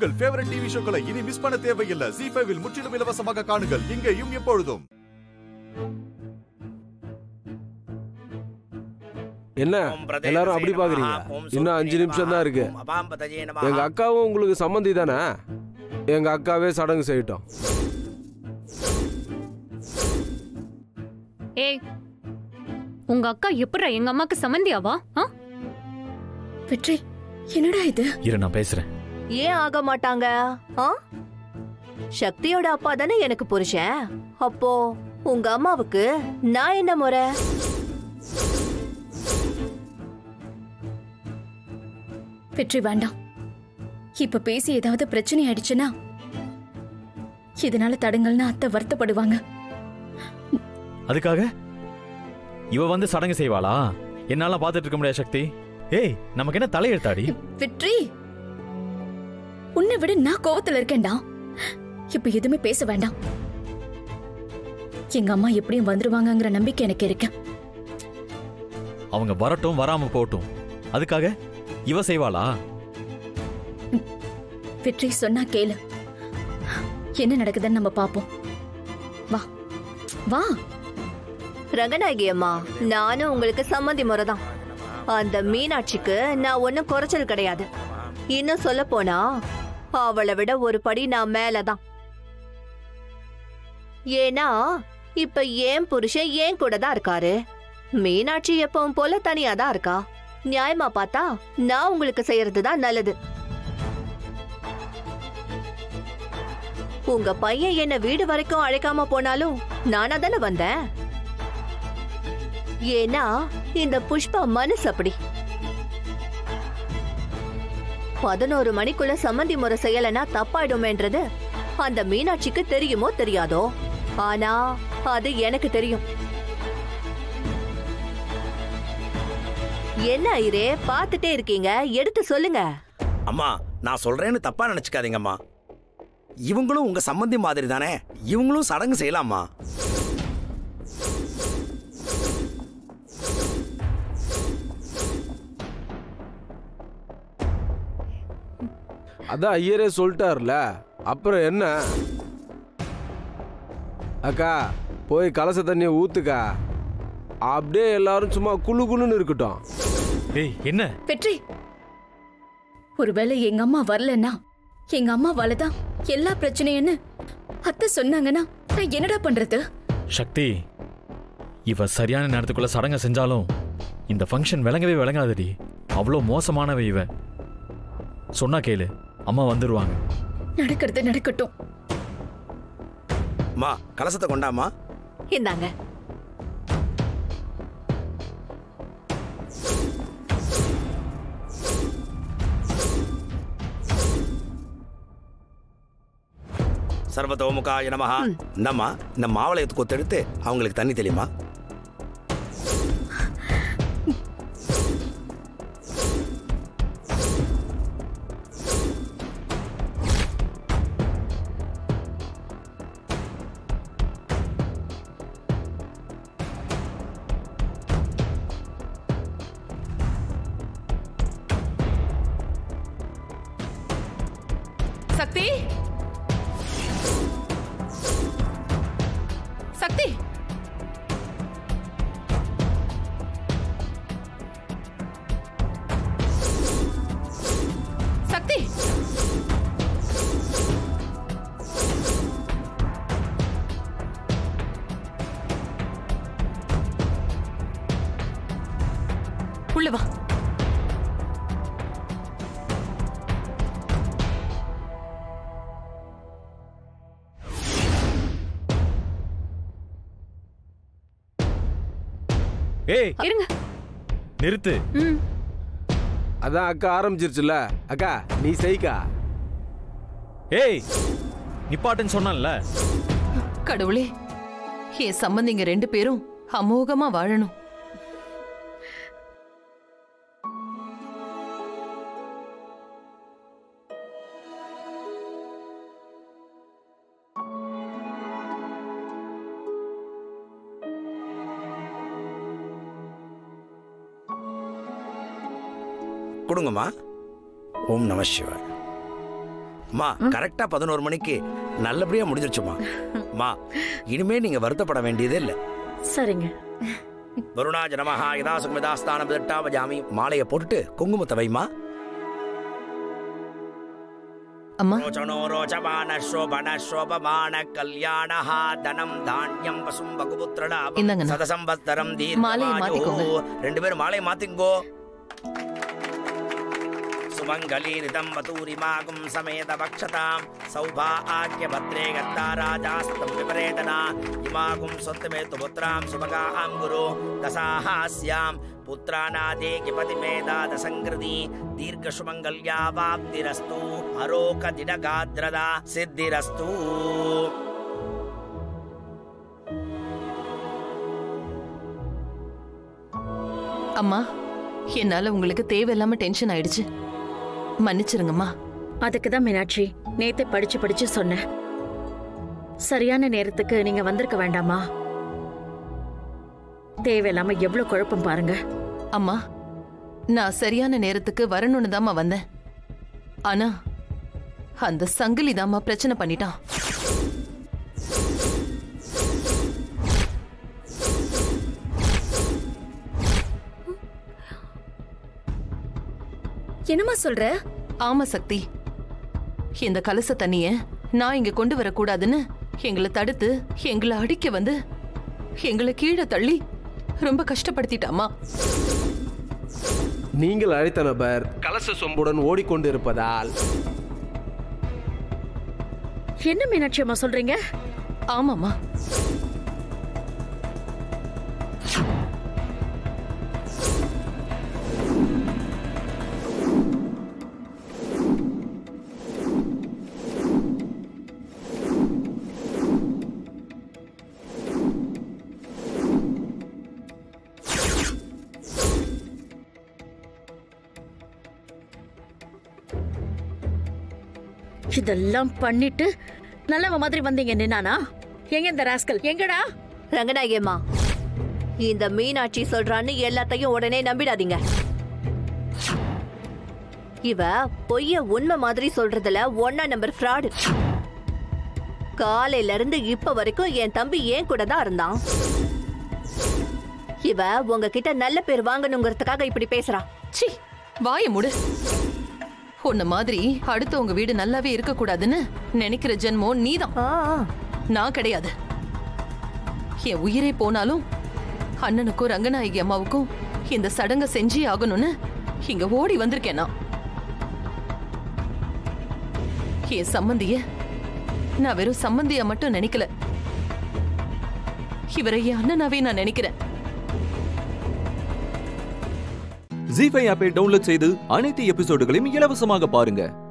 உங்கள் favourite TV ஷோக்களை இனி miss பண்ண தேவையில்லை ஜி ஃபைவில் முற்றிலும் இலவசமாக காணுங்கள் இங்கேயும் எப்பொழுதும் என்ன ஓம் பிரதே எல்லாரும் அப்படி நமஹ, பாக்குறீங்க ஓம் இன்னும் அஞ்சு சூர்யே நிமிஷம் தான் நமஹ, இருக்கு ஓம் அபாம்பதஜே நமஹ. எங்க அக்காவும் உங்களுக்கு சம்மந்தி தானே எங்க அக்காவே சடங்கு செய்யட்டும் ஏய் உங்க அக்கா எப்படிடா எங்க அம்மாக்கு சம்மந்தியாவா ஆ வெற்றி என்னடா இது இரு நான் பேசுறேன் ஏன் ஆக மாட்டாங்க ஆ சக்தியோட அப்பா தானே எனக்கு புருஷன் அப்போ உங்க அம்மாவுக்கு நான் என்ன முறை வெற்றி வேண்டாம் இப்ப பேசி ஏதாவது பிரச்சனை ஆயிடுச்சுன்னா இதனால தடங்கள்னு அத்தை வருத்தப்படுவாங்க அதுக்காக இவ வந்து சடங்கு செய்வாளா என்னால பாத்துட்டு இருக்க முடியாது சக்தி ஏய் நமக்கு என்ன தலையெழுத்தாடி வெற்றி உன்னை விட நான் கோவத்துல இருக்கேன்டா இப்ப எதுவுமே பேச வேண்டாம் எங்க அம்மா எப்படியும் வந்துருவாங்கங்கிற நம்பிக்கை எனக்கு இருக்கு அவங்க வரட்டும் வராம போகட்டும் அதுக்காக இவ செய்வாளா வெற்றி சொன்னா கேளு என்ன நடக்குதுன்னு நம்ம பாப்போம் வா வா ரங்கநாயகி அம்மா நானும் உங்களுக்கு சம்மந்தி முறை தான் அந்த மீனாட்சிக்கு நான் ஒன்னும் குறைச்சல் கிடையாது இன்னும் சொல்ல போனா அவளை விட ஒரு படி நான் மேலதான் ஏன்னா இப்ப ஏன் புருஷன் ஏன் கூட தான் இருக்காரு மீனாட்சி எப்பவும் போல தனியா தான் இருக்கா நியாயமா பார்த்தா நான் உங்களுக்கு செய்யறது தான் நல்லது உங்க பையன் என்ன வீடு வரைக்கும் அழைக்காம போனாலும் நானா தானே வந்தேன் ஏன்னா இந்த புஷ்பா மனசு அப்படி பதினோரு மணிக்குள்ள சம்மந்தி முறை செய்யலனா தப்பாயிடுமேன்றது அந்த மீனாட்சிக்கு தெரியுமோ தெரியாதோ ஆனா அது எனக்கு தெரியும் என்ன ஐரே பார்த்துட்டே இருக்கீங்க எடுத்து சொல்லுங்க அம்மா நான் சொல்றேன்னு தப்பா நினைச்சுக்காதீங்கம்மா இவங்களும் உங்க சம்மந்தி மாதிரி தானே இவங்களும் சடங்கு செய்யலாமா அதான் ஐயரே சொல்லிட்டார்ல அப்புறம் என்ன அக்கா போய் கலச தண்ணியை ஊத்துக்கா அப்படியே எல்லாரும் சும்மா குளு குளுன்னு இருக்கட்டும் ஏய் என்ன வெற்றி ஒருவேளை எங்க அம்மா வரலன்னா எங்க அம்மாவால தான் எல்லா பிரச்சனைன்னு அத்தை சொன்னாங்கன்னா நான் என்னடா பண்றது சக்தி இவ சரியான நேரத்துக்குள்ள சடங்க செஞ்சாலும் இந்த ஃபங்க்ஷன் விளங்கவே விளங்காதடி அவ்வளோ மோசமானவ இவ சொன்னா கேளு அம்மா வந்துருவாங்க நடக்கிறது நடக்கட்டும் அம்மா கலசத்தை கொண்டாமா இந்தாங்க சர்வதோமுகாய நமஹா இந்தம்மா இந்த மாவளையத்து கொத்தெடுத்து அவங்களுக்கு தண்ணி தெரியுமா சக்தி சக்தி சக்தி உள்ள வா ஏய் இருங்க நிறுத்து ம் அதான் அக்கா ஆரம்பிச்சிருச்சுல அக்கா நீ செய்க்கா ஏய் நிப்பாட்டுன்னு சொன்னான்ல கடவுளே என் சம்பந்திங்க ரெண்டு பேரும் அமோகமா வாழணும் கொடுங்கம்மா ஓம் நம சிவாய் அம்மா கரெக்டா பதினோரு மணிக்கு நல்லபடியா முடிஞ்சிருச்சுமா அம்மா இனிமே நீங்க வருத்தப்பட வேண்டியதே இல்ல சரிங்க வருணாஜ நமஹா யதா சுமிதாஸ்தான பிதட்டா வஜாமி மாலையை போட்டுட்டு குங்குமத்தை வைமா அம்மா ரோச்சனோ ரோச்சமான சோபன சோபமான கல்யாணஹ தனம் தானியம் பசும் பகுபுத்திரலாபம் இந்தாங்கண்ணா. சதசம்பஸ்தரம் மாலையை மாத்திக்கோங்க. தீர்க்கமாயுः ரெண்டு பேரும் மாலையை மாத்திங்கோ சுமங்கலீரிதம் வதூரிமாகும் சமேத வக்ஷதாம் சௌபா ஆக்கிய பத்ரே கத்தா ராஜாஸ்தம் விபரேதனா இமாகும் சொத்துமேத்து புத்திராம் சுபகாம் குரு தசாஹாஸ்யாம் புத்திராநாதே கிபதி மேதாத சங்கிருதி தீர்க்க சுமங்கல்யா வாப்திரஸ்து அரோக திடகாத்ரதா சித்திரஸ்து அம்மா என்னால உங்களுக்கு தேவையில்லாம டென்ஷன் ஆயிடுச்சு மன்னிச்சிருங்கம்மா அதுக்கு தான் மீனாட்சி நேத்து படிச்சு படிச்சு சொன்னேன் சரியான நேரத்துக்கு நீங்க வந்திருக்க வேண்டாமா தேவையில்லாம எவ்வளவு குழப்பம் பாருங்க அம்மா நான் சரியான நேரத்துக்கு வரணும்னு தாம்மா வந்தேன் ஆனா அந்த சங்கிலி தாம்மா பிரச்சனை பண்ணிட்டான் என்னம்மா சொல்ற ஆமா சக்தி இந்த கலச தண்ணிய நான் இங்க கொண்டு வரக்கூடாதுன்னு எங்களை தடுத்து எங்களை அடிக்க வந்து எங்களை கீழே தள்ளி ரொம்ப கஷ்டப்படுத்திட்டாமா நீங்கள் அழைத்த நபர் கலச சொம்புடன் ஓடிக்கொண்டு இருப்பதால் என்ன மீனாட்சி அம்மா சொல்றீங்க ஆமாம்மா இதெல்லாம் பண்ணிட்டு நல்லவ மாதிரி வந்தீங்க நின்னானா எங்க இந்த ராஸ்கல் எங்கடா ரங்கநாயகியம்மா இந்த மீனாட்சி சொல்றான்னு எல்லாத்தையும் உடனே நம்பிடாதீங்க இவ பொய்ய உண்மை மாதிரி சொல்றதுல ஒன்னா நம்பர் ஃப்ராடு காலையில இருந்து இப்ப வரைக்கும் என் தம்பி ஏன் கூட தான் இருந்தான் இவ உங்ககிட்ட நல்ல பேர் வாங்கணுங்கிறதுக்காக இப்படி பேசுறா சி வாய முடு உன்ன மாதிரி அடுத்தவங்க வீடு நல்லாவே இருக்க கூடாதுன்னு நினைக்கிற ஜென்மம் நீதான் ஆ, ஆ. நான் கிடையாது என் உயிரே போனாலும் அண்ணனுக்கும் ரங்கநாயகி அம்மாவுக்கும் இந்த சடங்க செஞ்சே ஆகணும்னு இங்க ஓடி வந்திருக்கேன் நான் என் சம்மந்திய நான் வெறும் சம்மந்தியா மட்டும் நினைக்கல இவரை என் அண்ணனாவே நான் நினைக்கிறேன் ஜி ஃபைவ் ஆப்பை டவுன்லோட் செய்து அனைத்து எபிசோடுகளையும் இலவசமாக பாருங்க